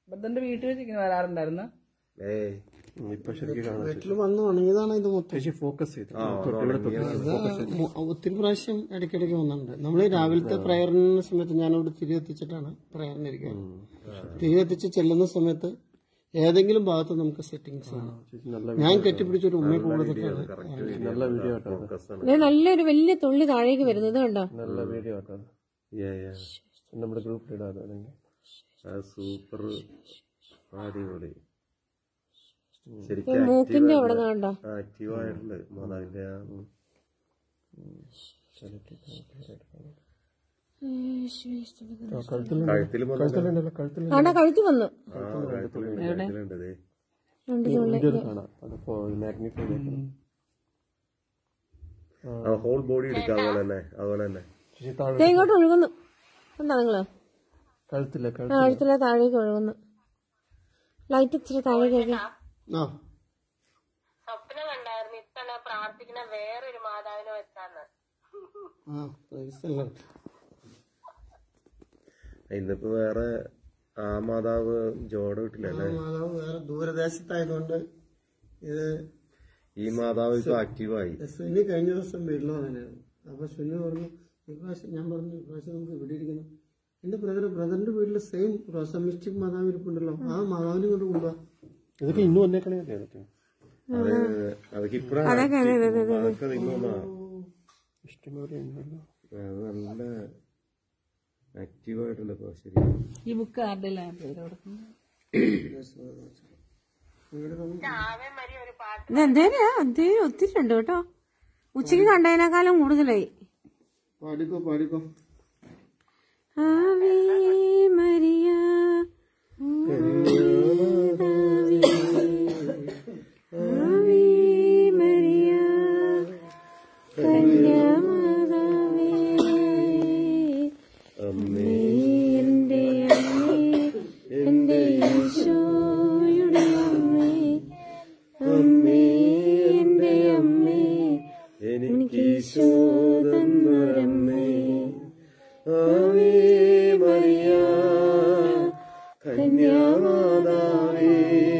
ബുദ്ധന്റെ വീട്ടിൽ വെച്ച് ഇങ്ങനെ വരാറുണ്ടായിരുന്നു ഏയ് ഇപ്പൊ ശരിക്കും കാണാൻ വീട്ടിൽ വന്ന് ഉണങ്ങിയതാണ് ഇത് മൊത്തം ചേച്ചി ഫോക്കസ് ചെയ്ത് ആ തൊട്ടിവിടെ തൊട്ട് ഇത് മു- ഒത്തിരി പ്രാവശ്യം ഇടയ്ക്കിടയ്ക്ക് വന്നിട്ടുണ്ട് നമ്മൾ രാവിലത്തെ പ്രയറിന് സമയത്ത് ഞാനവിടെ തിരി എത്തിച്ചിട്ടാണ് പ്രയറിന് ഇരിക്കുന്നത് തിരി എത്തിച്ച് ചെല്ലുന്ന സമയത്ത് ഏതെങ്കിലും ഭാഗത്ത് നമുക്ക് സെറ്റിങ്സ് ആണ് ചേച്ചി നല്ല ഞാൻ കെട്ടിപ്പിടിച്ചൊരു ഉമ്മയെ കൂടുതലാണ് നല്ല വീഡിയോ ആട്ടോ അത്. ഫോക്കസ് ആണ് ദേ നല്ലൊരു വലിയ തുള്ളി താഴേക്ക് വരുന്നത് കണ്ടോ നല്ല വീഡിയോ ആട്ടോ അത്. യാ യാ നമ്മുടെ ഗ്രൂപ്പിൽ ഇടാതെ അല്ലെങ്കിൽ അത് സൂപ്പർ അടിപൊളി ഈ ശരിക്കും മൂക്കിന്റെ അവിടെ നിന്ന് കണ്ടോ ആക്റ്റീവ് ആയിട്ടുണ്ട് മാതാവിന്റെ ആ ഉം. കഴുത്തിൽ കഴുത്തിൽ കഴുത്തിലുണ്ടല്ലോ കഴുത്തിൽ ആണ്ടാ കഴുത്തി വന്നു കഴുത്തിലുണ്ട് ദേ. രണ്ട് തുള്ളി വീഡിയോയിൽ കാണാം അത് മാഗ്നിഫൈ ചെയ്തേക്കണം ആ ഹോൾ ബോഡി എടുക്കുക അതുപോലെ തന്നെ അതുപോലെ തന്നെ ചേച്ചി താഴെ ദേ ഇങ്ങോട്ട് ഒഴുകുന്നു കണ്ടോ നിങ്ങള് കഴുത്തില്ല ആ കഴുത്തിൽ കഴുത്തിലെ താഴേക്ക് ഒഴുകുന്നു ലൈറ്റ് ഇച്ചിരി താഴേക്ക് ആ സ്വപ്നം കണ്ടായിരുന്നു ഇത്തവണ പ്രാർത്ഥിക്കുന്ന വേറൊരു മാതാവിനെ വെച്ചാന്ന് ആ praise the Lord. ഇന്നിപ്പോ വേറെ ആ മാതാവ് ജോഡ ആ വീട്ടിലല്ലേ മാതാവ് വേറെ ദൂരദേശത്തായതുകൊണ്ട് ഇത് ഈ മാതാവ് ഇപ്പൊ ആക്റ്റീവായി സുനി കഴിഞ്ഞ ദിവസം വീട്ടിൽ വന്നതാണ് അപ്പൊ സുനി പറഞ്ഞു ഇപ്രാവശ്യം ഞാൻ പറഞ്ഞു ഇപ്രാവശ്യം നമുക്ക് ഇവിടെ ഇരിക്കണം എന്റെ ബ്രദർ ബ്രദറിന്റെ വീട്ടിൽ സെയിം റോസമിസ്റ്റിക് മാതാവ് ഇരിപ്പുണ്ടല്ലോ ആ മാതാവിനെ കൊണ്ട് കൊണ്ടുപോവാ ഇതൊക്കെ ഇന്നും വന്നേക്കണേ അതൊക്കെ അത് അതൊക്കെ ഇപ്പഴാണ് അതൊക്കെ നിങ്ങളൊന്നാ ഇഷ്ടംപോലെ ഉണ്ടല്ലോ അത് നല്ല ആക്റ്റീവായിട്ടുണ്ട് ഇപ്പൊ ശരി ഈ ബുക്ക് ആരുടെ പേര് കൊടുക്കുന്നത് ഇതെന്തേലും എന്തേലും ഒത്തിരി ഉണ്ട് കേട്ടോ ഉച്ചയ്ക്ക് കണ്ടതിനേക്കാളും കൂടുതലായി പാടിക്കോ പാടിക്കോ ആവേ മരിയ ആവേ മരിയ കന്യാമാതാവേ അമ്മേ എന്റെ അമ്മേ എന്റെ ഈശോയുടെ അമ്മേ അമ്മേ എന്റെ അമ്മേ എനിക്ക് ഈശോതന്നൊരമ്മേ ആവേ മറിയ കന്യാമാതാവേ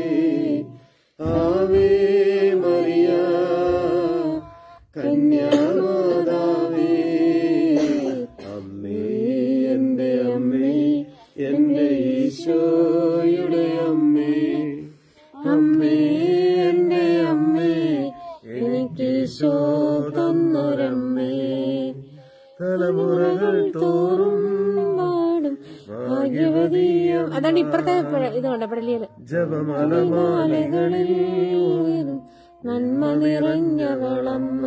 ആവേ മറിയ കന്യാമാതാവേ അമ്മേ എന്റെ അമ്മേ എന്റെ ഈശോയുടെ അമ്മേ അമ്മേ എന്റെ അമ്മേ എനിക്ക് ഈശോ തന്നൊരമ്മേ തലമുറകൾ തോറും പാടും ഭാഗ്യവതിയോ അതാണ് ഇപ്പുറത്തെ പ- ഇത് കണ്ട പടലിയത് ജപമലമാലകളിൽ നന്മ നിറഞ്ഞവളമ്മ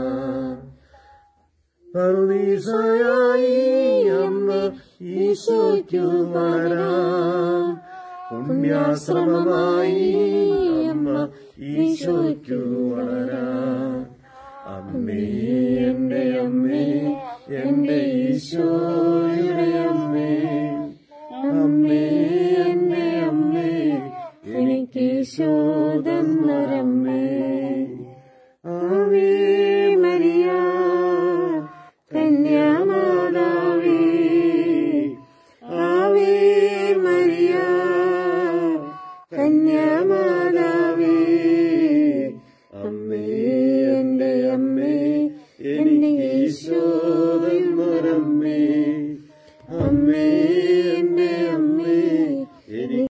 പറുദീസയായി അമ്മ ഈശോയ്ക്കു വളരാം പുണ്യാശ്രമമായി അമ്മ ഈശോയ്ക്കു വളരാം അമ്മേ എന്റെ അമ്മേ എന്റെ ഈശോയുടെ അമ്മേ അമ്മേ എന്റെ അമ്മേ എനിക്ക് ഈശോ തന്നൊരമ്മേ ആവേ മരിയ കന്യാമാതാവേ ആവേ മരിയ കന്യാമാതാവേ